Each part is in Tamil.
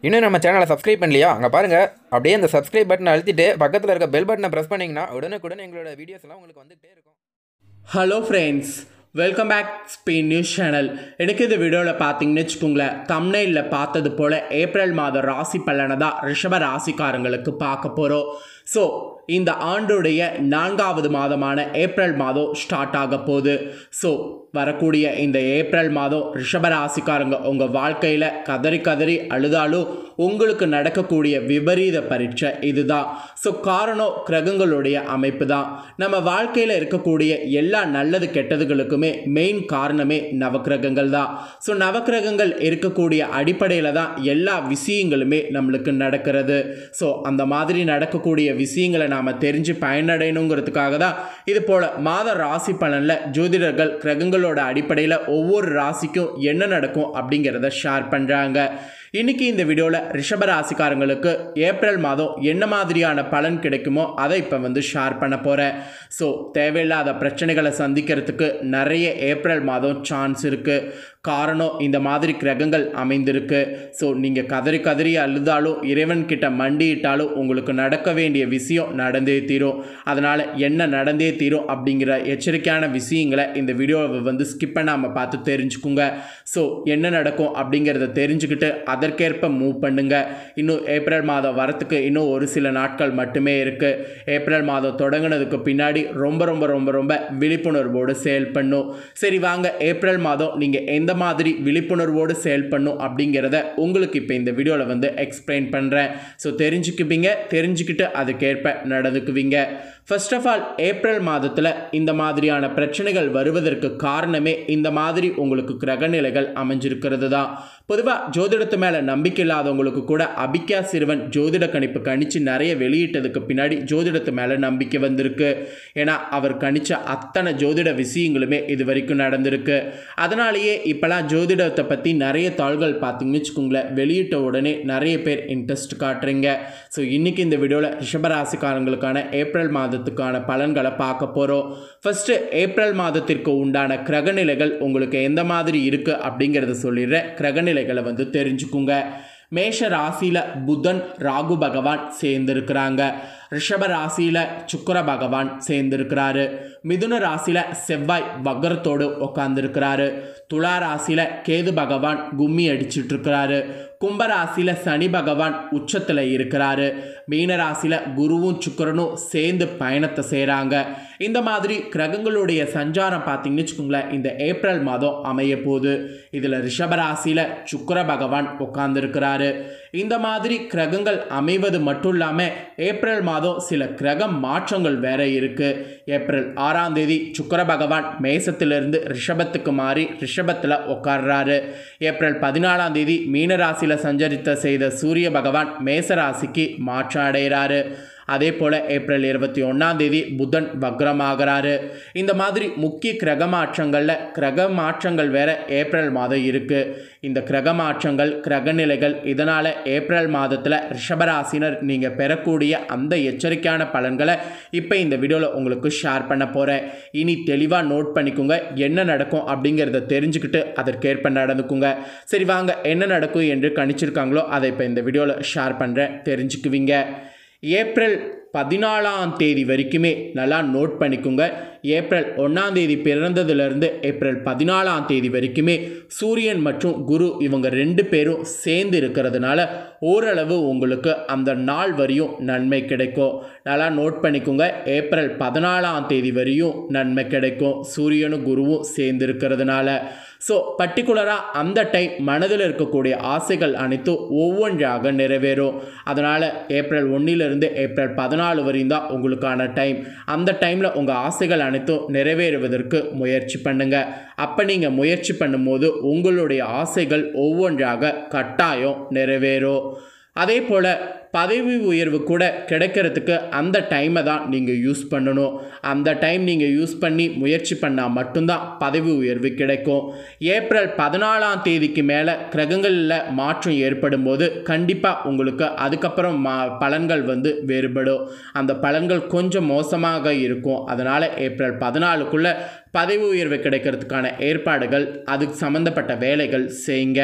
இன்னும் நம்ம சேனலை சப்ஸ்கிரைப் பண்ணலையா அங்கே பாருங்கள் அப்படியே அந்த சப்ஸ்கிரைப் பட்டனை அழுத்திட்டு பக்கத்தில் இருக்க பெல் பட்டனை ப்ரெஸ் பண்ணிங்கன்னா உடனுக்குடன் எங்களோட வீடியோஸ் எல்லாம் உங்களுக்கு வந்துகிட்டே இருக்கும் hello friends welcome back Spain news channel எனக்கு இந்த வீடியோவில் பார்த்தீங்கன்னு வச்சுக்கோங்களேன் தம்னையில் பார்த்தது போல் ஏப்ரல் மாத ராசி பலனை தான் ரிஷப ராசிக்காரங்களுக்கு பார்க்க போகிறோம் ஸோ இந்த ஆண்டுடைய நான்காவது மாதமான ஏப்ரல் மாதம் ஸ்டார்ட் ஆக போகுது ஸோ வரக்கூடிய இந்த ஏப்ரல் மாதம் ரிஷப ராசிக்காரங்க உங்கள் வாழ்க்கையில் கதறி கதறி அழுதாலும் உங்களுக்கு நடக்கக்கூடிய விபரீத பரீட்சை இதுதான் ஸோ காரணம் கிரகங்களுடைய அமைப்பு தான் நம்ம வாழ்க்கையில் இருக்கக்கூடிய எல்லா நல்லது கெட்டதுகளுக்குமே மெயின் காரணமே நவக்கிரகங்கள் தான் ஸோ நவக்கிரகங்கள் இருக்கக்கூடிய அடிப்படையில் தான் எல்லா விஷயங்களுமே நம்மளுக்கு நடக்கிறது ஸோ அந்த மாதிரி நடக்கக்கூடிய விஷயங்களை நாம் தெரிஞ்சு பயனடையணுங்கிறதுக்காக தான் இது போல் மாத ராசி பலனில் ஜோதிடர்கள் கிரகங்களோட அடிப்படையில் ஒவ்வொரு ராசிக்கும் என்ன நடக்கும் அப்படிங்கிறத ஷேர் பண்ணுறாங்க இன்னைக்கு இந்த வீடியோவில் ரிஷப ராசிக்காரங்களுக்கு ஏப்ரல் மாதம் என்ன மாதிரியான பலன் கிடைக்குமோ அதை இப்போ வந்து ஷேர் பண்ண போகிறேன் ஸோ தேவையில்லாத பிரச்சனைகளை சந்திக்கிறதுக்கு நிறைய ஏப்ரல் மாதம் சான்ஸ் இருக்குது காரணம் இந்த மாதிரி கிரகங்கள் அமைந்திருக்கு ஸோ நீங்கள் கதறி கதறி அழுதாலும் இறைவன்கிட்ட மண்டியிட்டாலும் உங்களுக்கு நடக்க வேண்டிய விஷயம் நடந்தே தீரும் அதனால் என்ன நடந்தே தீரும் அப்படிங்கிற எச்சரிக்கையான விஷயங்களை இந்த வீடியோவை வந்து ஸ்கிப் பண்ணாமல் பார்த்து தெரிஞ்சுக்குங்க ஸோ என்ன நடக்கும் அப்படிங்கிறத தெரிஞ்சுக்கிட்டு அதற்கேற்ப மூவ் பண்ணுங்க இன்னும் ஏப்ரல் மாதம் வரத்துக்கு இன்னும் ஒரு சில நாட்கள் மட்டுமே இருக்குது ஏப்ரல் மாதம் தொடங்கினதுக்கு பின்னாடி ரொம்ப ரொம்ப ரொம்ப ரொம்ப விழிப்புணர்வோடு செயல்படணும் சரி வாங்க ஏப்ரல் மாதம் நீங்கள் எந்த மாதிரி விழிப்புணர்வோடு செயல்படணும் அப்படிங்கிறத உங்களுக்கு இப்போ இந்த வீடியோவில் வந்து எக்ஸ்பிளைன் பண்ணுறேன் ஸோ தெரிஞ்சுக்குவீங்க தெரிஞ்சுக்கிட்டு அதுக்கேற்ப நடந்துக்குவீங்க ஃபர்ஸ்ட் ஆஃப் ஆல் ஏப்ரல் மாதத்தில் இந்த மாதிரியான பிரச்சனைகள் வருவதற்கு காரணமே இந்த மாதிரி உங்களுக்கு கிரகநிலைகள் அமைஞ்சிருக்கிறது தான் பொதுவாக ஜோதிடத்து மேலே நம்பிக்கை இல்லாதவங்களுக்கு கூட அபிக்யா சிறுவன் ஜோதிட கணிப்பு கணிச்சு நிறைய வெளியிட்டதுக்கு பின்னாடி ஜோதிடத்து மேலே நம்பிக்கை வந்திருக்கு ஏன்னா அவர் கணிச்ச அத்தனை ஜோதிட விஷயங்களுமே இது வரைக்கும் நடந்திருக்கு அதனாலேயே இப்போலாம் ஜோதிடத்தை பற்றி நிறைய தாள்கள் பார்த்தீங்கன்னு வச்சுக்கோங்களேன் வெளியிட்ட உடனே நிறைய பேர் இன்ட்ரெஸ்ட் காட்டுறீங்க ஸோ இன்றைக்கி இந்த வீடியோவில் ரிஷபராசிக்காரங்களுக்கான ஏப்ரல் மாதத்துக்கான பலன்களை பார்க்க போகிறோம் ஃபஸ்ட்டு ஏப்ரல் மாதத்திற்கு உண்டான கிரகநிலைகள் உங்களுக்கு எந்த மாதிரி இருக்குது அப்படிங்கிறத சொல்லிடுறேன் கிரகநிலைகளை வந்து தெரிஞ்சுக்குங்க மேஷ ராசியில் புதன் ராகு பகவான் சேர்ந்திருக்கிறாங்க ரிஷப ராசியில் சுக்கர பகவான் சேர்ந்திருக்கிறாரு மிதுன ராசியில் செவ்வாய் வக்ரத்தோடு உட்காந்துருக்கிறாரு துலா ராசியில் கேது பகவான் கும்மி அடிச்சிட்டு இருக்கிறாரு கும்ப ராசியில் சனி பகவான் உச்சத்தில் இருக்கிறாரு மீன ராசியில் குருவும் சுக்கரனும் சேர்ந்து பயணத்தை செய்கிறாங்க இந்த மாதிரி கிரகங்களுடைய சஞ்சாரம் பார்த்தீங்கன்னு வச்சுக்கோங்களேன் இந்த ஏப்ரல் மாதம் அமைய போகுது இதில் ரிஷபராசியில் சுக்கர பகவான் உட்கார்ந்துருக்கிறாரு இந்த மாதிரி கிரகங்கள் அமைவது மட்டும் இல்லாமல் ஏப்ரல் மாதம் சில கிரக மாற்றங்கள் வேற இருக்கு ஏப்ரல் ஆறாம் தேதி சுக்கர பகவான் மேசத்திலிருந்து ரிஷபத்துக்கு மாறி ரிஷபத்தில் உட்கார்றாரு ஏப்ரல் பதினாலாம் தேதி மீனராசியில் சஞ்சரித்த செய்த சூரிய பகவான் மேச ராசிக்கு மாற்றம் அடைகிறாரு அதே போல் ஏப்ரல் இருபத்தி ஒன்றாம் தேதி புதன் வக்ரமாகிறாரு இந்த மாதிரி முக்கிய கிரக மாற்றங்களில் கிரக மாற்றங்கள் வேற ஏப்ரல் மாதம் இருக்குது இந்த கிரக மாற்றங்கள் கிரகநிலைகள் இதனால் ஏப்ரல் மாதத்தில் ரிஷபராசினர் நீங்கள் பெறக்கூடிய அந்த எச்சரிக்கையான பலன்களை இப்போ இந்த வீடியோவில் உங்களுக்கு ஷேர் பண்ண போகிறேன் இனி தெளிவாக நோட் பண்ணிக்கோங்க என்ன நடக்கும் அப்படிங்கிறத தெரிஞ்சுக்கிட்டு அதற்கேற்ப நடந்துக்குங்க சரி வாங்க என்ன நடக்கும் என்று கணிச்சிருக்காங்களோ அதை இப்போ இந்த வீடியோவில் ஷேர் பண்ணுறேன் தெரிஞ்சுக்குவீங்க ஏப்ரல் பதினாலாம் தேதி வரைக்குமே நல்லா நோட் பண்ணிக்கோங்க ஏப்ரல் ஒன்றாம் தேதி பிறந்ததுலேருந்து ஏப்ரல் பதினாலாம் தேதி வரைக்குமே சூரியன் மற்றும் குரு இவங்க ரெண்டு பேரும் சேர்ந்து இருக்கிறதுனால ஓரளவு உங்களுக்கு அந்த நாள் வரையும் நன்மை கிடைக்கும் நல்லா நோட் பண்ணிக்கோங்க ஏப்ரல் பதினாலாம் தேதி வரையும் நன்மை கிடைக்கும் சூரியனும் குருவும் சேர்ந்து இருக்கிறதுனால ஸோ பர்டிகுலராக அந்த டைம் மனதில் இருக்கக்கூடிய ஆசைகள் அனைத்தும் ஒவ்வொன்றாக நிறைவேறும் அதனால் ஏப்ரல் ஒன்றிலிருந்து ஏப்ரல் பதினாலு வரையும் தான் உங்களுக்கான டைம் அந்த டைமில் உங்கள் ஆசைகள் அனைத்தும் நிறைவேறுவதற்கு முயற்சி பண்ணுங்கள் அப்போ நீங்கள் முயற்சி பண்ணும்போது உங்களுடைய ஆசைகள் ஒவ்வொன்றாக கட்டாயம் நிறைவேறும் அதே போல் பதவி உயர்வு கூட கிடைக்கிறதுக்கு அந்த டைமை தான் நீங்கள் யூஸ் பண்ணணும் அந்த டைம் நீங்கள் யூஸ் பண்ணி முயற்சி பண்ணால் மட்டும்தான் பதவி உயர்வு கிடைக்கும் ஏப்ரல் பதினாலாம் தேதிக்கு மேலே கிரகங்களில் மாற்றம் ஏற்படும் போது கண்டிப்பாக உங்களுக்கு அதுக்கப்புறம் மா பலன்கள் வந்து வேறுபடும் அந்த பலன்கள் கொஞ்சம் மோசமாக இருக்கும் அதனால் ஏப்ரல் பதினாலுக்குள்ளே பதவி உயர்வு கிடைக்கிறதுக்கான ஏற்பாடுகள் அதுக்கு சம்மந்தப்பட்ட வேலைகள் செய்யுங்க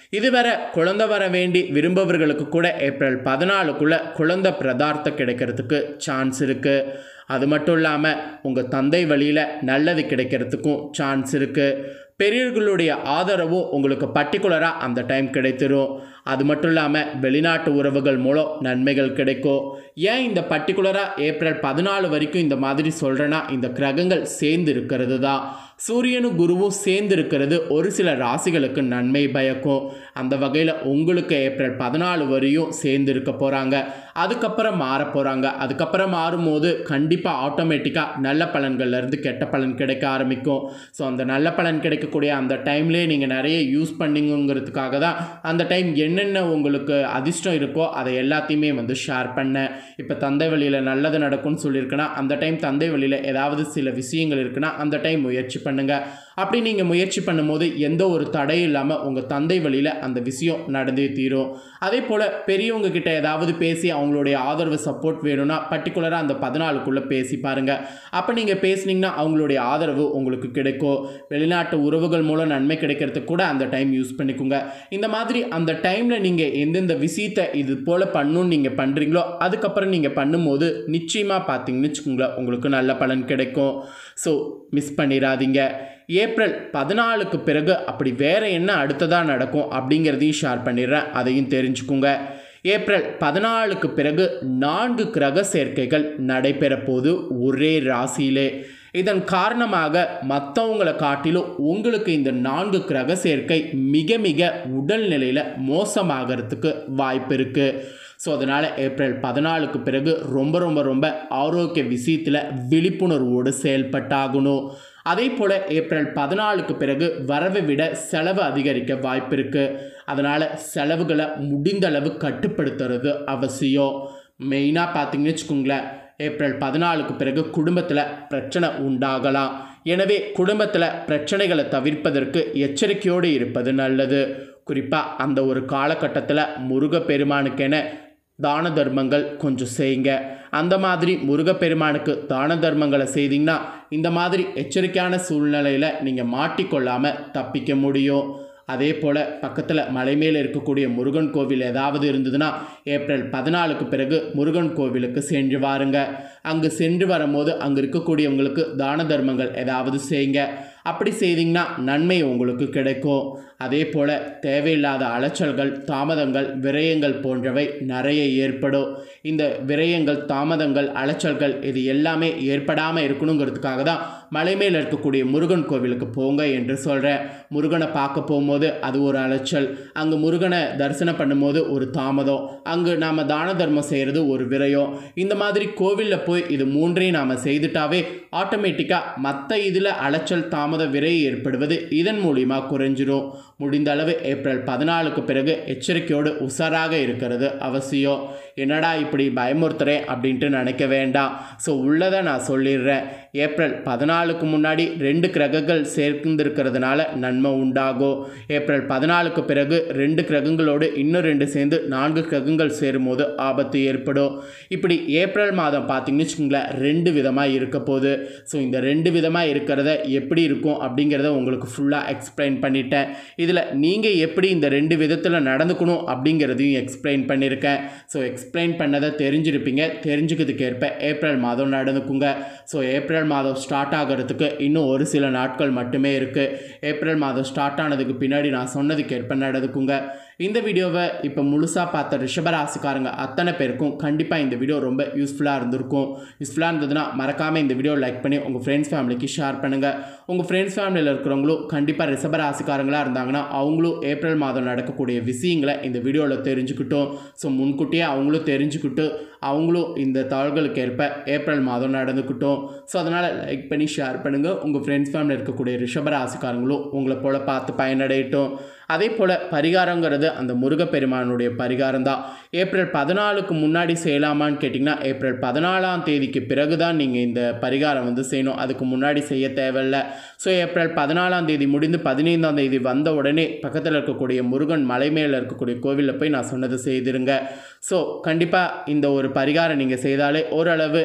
இதுவரை குழந்தை வர வேண்டி விரும்பவர்களுக்கு கூட ஏப்ரல் பதினாலுக்குள்ளே குழந்தை பிரதார்த்தம் கிடைக்கிறதுக்கு சான்ஸ் இருக்குது அது மட்டும் இல்லாமல் உங்கள் தந்தை வழியில் நல்லது கிடைக்கிறதுக்கும் சான்ஸ் இருக்குது பெரியவர்களுடைய ஆதரவும் உங்களுக்கு பர்டிகுலராக அந்த டைம் கிடைத்திரும் அது மட்டும் இல்லாமல் வெளிநாட்டு உறவுகள் மூலம் நன்மைகள் கிடைக்கும் ஏன் இந்த பர்டிகுலராக ஏப்ரல் பதினாலு வரைக்கும் இந்த மாதிரி சொல்கிறேன்னா இந்த கிரகங்கள் சேர்ந்து இருக்கிறது தான் சூரியனும் குருவும் சேர்ந்து இருக்கிறது ஒரு சில ராசிகளுக்கு நன்மை பயக்கும் அந்த வகையில் உங்களுக்கு ஏப்ரல் பதினாலு வரையும் சேர்ந்து இருக்க போகிறாங்க அதுக்கப்புறம் மாற போகிறாங்க அதுக்கப்புறம் மாறும்போது கண்டிப்பாக ஆட்டோமேட்டிக்காக நல்ல பலன்கள்லேருந்து கெட்ட பலன் கிடைக்க ஆரம்பிக்கும் ஸோ அந்த நல்ல பலன் கிடைக்கக்கூடிய அந்த டைம்லேயே நீங்கள் நிறைய யூஸ் பண்ணிங்கிறதுக்காக தான் அந்த டைம் என்னென்ன உங்களுக்கு அதிர்ஷ்டம் இருக்கோ அதை எல்லாத்தையுமே வந்து ஷேர் பண்ணேன் இப்போ தந்தை வழியில் நல்லது நடக்கும்னு சொல்லியிருக்கேன்னா அந்த டைம் தந்தை வழியில் ஏதாவது சில விஷயங்கள் இருக்குன்னா அந்த டைம் முயற்சி பண்ணுங்கள் அப்படி நீங்கள் முயற்சி பண்ணும்போது எந்த ஒரு தடையும் இல்லாமல் உங்கள் தந்தை வழியில் அந்த விஷயம் நடந்தே தீரும் அதே போல் பெரியவங்க கிட்ட ஏதாவது பேசி அவங்களுடைய ஆதரவு சப்போர்ட் வேணும்னா பர்டிகுலராக அந்த பதினாலுக்குள்ளே பேசி பாருங்கள் அப்போ நீங்கள் பேசுனீங்கன்னா அவங்களுடைய ஆதரவு உங்களுக்கு கிடைக்கும் வெளிநாட்டு உறவுகள் மூலம் நன்மை கிடைக்கிறதுக்கு கூட அந்த டைம் யூஸ் பண்ணிக்கோங்க இந்த மாதிரி அந்த டைமில் நீங்கள் எந்தெந்த விஷயத்தை இது போல் பண்ணணும்னு நீங்கள் பண்ணுறீங்களோ அதுக்கப்புறம் நீங்கள் பண்ணும்போது நிச்சயமாக பார்த்தீங்கன்னு வச்சுக்கோங்களேன் உங்களுக்கு நல்ல பலன் கிடைக்கும் ஸோ மிஸ் பண்ணிடாதீங்க ஏப்ரல் பதினாலுக்கு பிறகு அப்படி வேறு என்ன அடுத்ததாக நடக்கும் அப்படிங்கிறதையும் ஷேர் பண்ணிடுறேன் அதையும் தெரிஞ்சுக்குங்க ஏப்ரல் பதினாலுக்கு பிறகு நான்கு கிரக சேர்க்கைகள் நடைபெற போது ஒரே ராசியிலே இதன் காரணமாக மற்றவங்களை காட்டிலும் உங்களுக்கு இந்த நான்கு கிரக சேர்க்கை மிக மிக உடல்நிலையில் மோசமாகறதுக்கு வாய்ப்பு இருக்குது ஸோ அதனால் ஏப்ரல் பதினாலுக்கு பிறகு ரொம்ப ரொம்ப ரொம்ப ஆரோக்கிய விஷயத்தில் விழிப்புணர்வோடு செயல்பட்டாகணும் அதே போல் ஏப்ரல் பதினாலுக்கு பிறகு வரவை விட செலவு அதிகரிக்க வாய்ப்பு இருக்குது அதனால் செலவுகளை முடிந்தளவு கட்டுப்படுத்துறது அவசியம் மெயினாக பார்த்தீங்கன்னு வச்சுக்கோங்களேன் ஏப்ரல் பதினாலுக்கு பிறகு குடும்பத்தில் பிரச்சனை உண்டாகலாம் எனவே குடும்பத்தில் பிரச்சனைகளை தவிர்ப்பதற்கு எச்சரிக்கையோடு இருப்பது நல்லது குறிப்பாக அந்த ஒரு காலகட்டத்தில் முருகப்பெருமானுக்கென தான தர்மங்கள் கொஞ்சம் செய்யுங்க அந்த மாதிரி முருகப்பெருமானுக்கு தான தர்மங்களை செய்தீங்கன்னா இந்த மாதிரி எச்சரிக்கையான சூழ்நிலையில் நீங்கள் மாட்டிக்கொள்ளாமல் தப்பிக்க முடியும் அதே போல் பக்கத்தில் மலை மேலே இருக்கக்கூடிய முருகன் கோவில் ஏதாவது இருந்ததுன்னா ஏப்ரல் பதினாலுக்கு பிறகு முருகன் கோவிலுக்கு சென்று வாருங்க அங்கு சென்று வரும்போது அங்கே இருக்கக்கூடியவங்களுக்கு தான தர்மங்கள் ஏதாவது செய்யுங்க அப்படி செய்தீங்கன்னா நன்மை உங்களுக்கு கிடைக்கும் அதே போல் தேவையில்லாத அலைச்சல்கள் தாமதங்கள் விரயங்கள் போன்றவை நிறைய ஏற்படும் இந்த விரயங்கள் தாமதங்கள் அலைச்சல்கள் இது எல்லாமே ஏற்படாமல் இருக்கணுங்கிறதுக்காக தான் மலை மேல் இருக்கக்கூடிய முருகன் கோவிலுக்கு போங்க என்று சொல்கிறேன் முருகனை பார்க்க போகும்போது அது ஒரு அலைச்சல் அங்கே முருகனை தரிசனம் பண்ணும்போது ஒரு தாமதம் அங்கு நாம் தான தர்மம் செய்கிறது ஒரு விரயம் இந்த மாதிரி கோவிலில் போய் இது மூன்றையும் நாம் செய்துட்டாவே ஆட்டோமேட்டிக்காக மற்ற இதில் அலைச்சல் தாமத விரை ஏற்படுவது இதன் மூலிமா குறைஞ்சிரும் முடிந்த அளவு ஏப்ரல் பதினாலுக்கு பிறகு எச்சரிக்கையோடு உஷாராக இருக்கிறது அவசியம் என்னடா இப்படி பயமுறுத்துறேன் அப்படின்ட்டு நினைக்க வேண்டாம் ஸோ உள்ளதை நான் சொல்லிடுறேன் ஏப்ரல் பதினாலுக்கு முன்னாடி ரெண்டு கிரகங்கள் சேர்ந்திருக்கிறதுனால நன்மை உண்டாகும் ஏப்ரல் பதினாலுக்கு பிறகு ரெண்டு கிரகங்களோடு இன்னும் ரெண்டு சேர்ந்து நான்கு கிரகங்கள் சேரும்போது ஆபத்து ஏற்படும் இப்படி ஏப்ரல் மாதம் பார்த்தீங்கன்னு வச்சுக்கோங்களேன் ரெண்டு விதமாக இருக்க போகுது ஸோ இந்த ரெண்டு விதமாக இருக்கிறத எப்படி இருக்கும் அப்படிங்கிறத உங்களுக்கு ஃபுல்லாக எக்ஸ்பிளைன் பண்ணிட்டேன் இதில் நீங்கள் எப்படி இந்த ரெண்டு விதத்தில் நடந்துக்கணும் அப்படிங்கிறதையும் எக்ஸ்பிளைன் பண்ணியிருக்கேன் ஸோ எக்ஸ்பிளைன் பண்ணதை தெரிஞ்சிருப்பீங்க தெரிஞ்சுக்கிறதுக்கு ஏற்ப ஏப்ரல் மாதம் நடந்துக்குங்க ஸோ ஏப்ரல் மாதம் ஸ்டார்ட் ஆகிறதுக்கு இன்னும் ஒரு சில நாட்கள் மட்டுமே இருக்குது ஏப்ரல் மாதம் ஸ்டார்ட் ஆனதுக்கு பின்னாடி நான் சொன்னதுக்கு ஏற்ப நடந்துக்குங்க இந்த வீடியோவை இப்போ முழுசாக பார்த்த ரிஷபராசிக்காரங்க அத்தனை பேருக்கும் கண்டிப்பாக இந்த வீடியோ ரொம்ப யூஸ்ஃபுல்லாக இருந்திருக்கும் யூஸ்ஃபுல்லாக இருந்ததுன்னா மறக்காமல் இந்த வீடியோ லைக் பண்ணி உங்கள் ஃப்ரெண்ட்ஸ் ஃபேமிலிக்கு ஷேர் பண்ணுங்கள் உங்கள் ஃப்ரெண்ட்ஸ் ஃபேமிலியில் இருக்கிறவங்களும் கண்டிப்பாக ரிஷபராசிக்காரங்களாக இருந்தாங்கன்னா அவங்களும் ஏப்ரல் மாதம் நடக்கக்கூடிய விஷயங்களை இந்த வீடியோவில் தெரிஞ்சுக்கிட்டோம் ஸோ முன்கூட்டியே அவங்களும் தெரிஞ்சுக்கிட்டு அவங்களும் இந்த தாள்களுக்கு ஏற்ப ஏப்ரல் மாதம் நடந்துக்கிட்டோம் ஸோ அதனால் லைக் பண்ணி ஷேர் பண்ணுங்கள் உங்கள் ஃப்ரெண்ட்ஸ் ஃபேமிலியில் இருக்கக்கூடிய ரிஷபராசிக்காரங்களும் உங்களை போல் பார்த்து பயனடையட்டும் அதே போல் பரிகாரங்கிறது அந்த முருகப்பெருமானுடைய பரிகாரம் தான் ஏப்ரல் பதினாலுக்கு முன்னாடி செய்யலாமான்னு கேட்டிங்கன்னா ஏப்ரல் பதினாலாம் தேதிக்கு பிறகு தான் நீங்கள் இந்த பரிகாரம் வந்து செய்யணும் அதுக்கு முன்னாடி செய்ய தேவையில்ல ஸோ ஏப்ரல் பதினாலாம் தேதி முடிந்து பதினைந்தாம் தேதி வந்த உடனே பக்கத்தில் இருக்கக்கூடிய முருகன் மலை மேலே இருக்கக்கூடிய கோவிலில் போய் நான் சொன்னதை செய்திருங்க ஸோ கண்டிப்பாக இந்த ஒரு பரிகாரம் நீங்கள் செய்தாலே ஓரளவு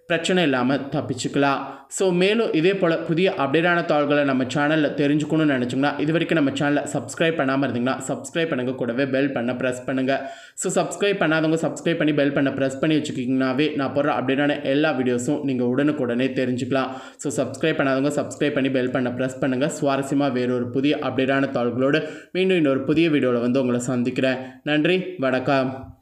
பிரச்சனை இல்லாமல் தப்பிச்சுக்கலாம் ஸோ மேலும் இதே போல் புதிய அப்டேட்டான தாள்களை நம்ம சேனலில் தெரிஞ்சுக்கணும்னு நினச்சிங்கன்னா இது வரைக்கும் நம்ம சேனலை சப்ஸ்கிரைப் பண்ணாமல் இருந்தீங்கன்னா சப்ஸ்கிரைப் பண்ணுங்க கூடவே பெல் பண்ண ப்ரெஸ் பண்ணுங்கள் ஸோ சப்ஸ்கிரைப் பண்ணாதவங்க சப்ஸ்கிரைப் பண்ணி பெல் பண்ண ப்ரெஸ் பண்ணி வச்சுக்கிங்கனாவே நான் போடுற அப்டேட்டான எல்லா வீடியோஸும் நீங்கள் உடனுக்குடனே தெரிஞ்சுக்கலாம் ஸோ சப்ஸ்கிரைப் பண்ணாதவங்க சப்ஸ்கிரைப் பண்ணி பெல் பண்ண ப்ரெஸ் பண்ணுங்கள் சுவாரஸ்யமாக வேறொரு புதிய அப்டேட்டான தாள்களோடு மீண்டும் இன்னொரு புதிய வீடியோவில் வந்து உங்களை சந்திக்கிறேன் நன்றி வணக்கம்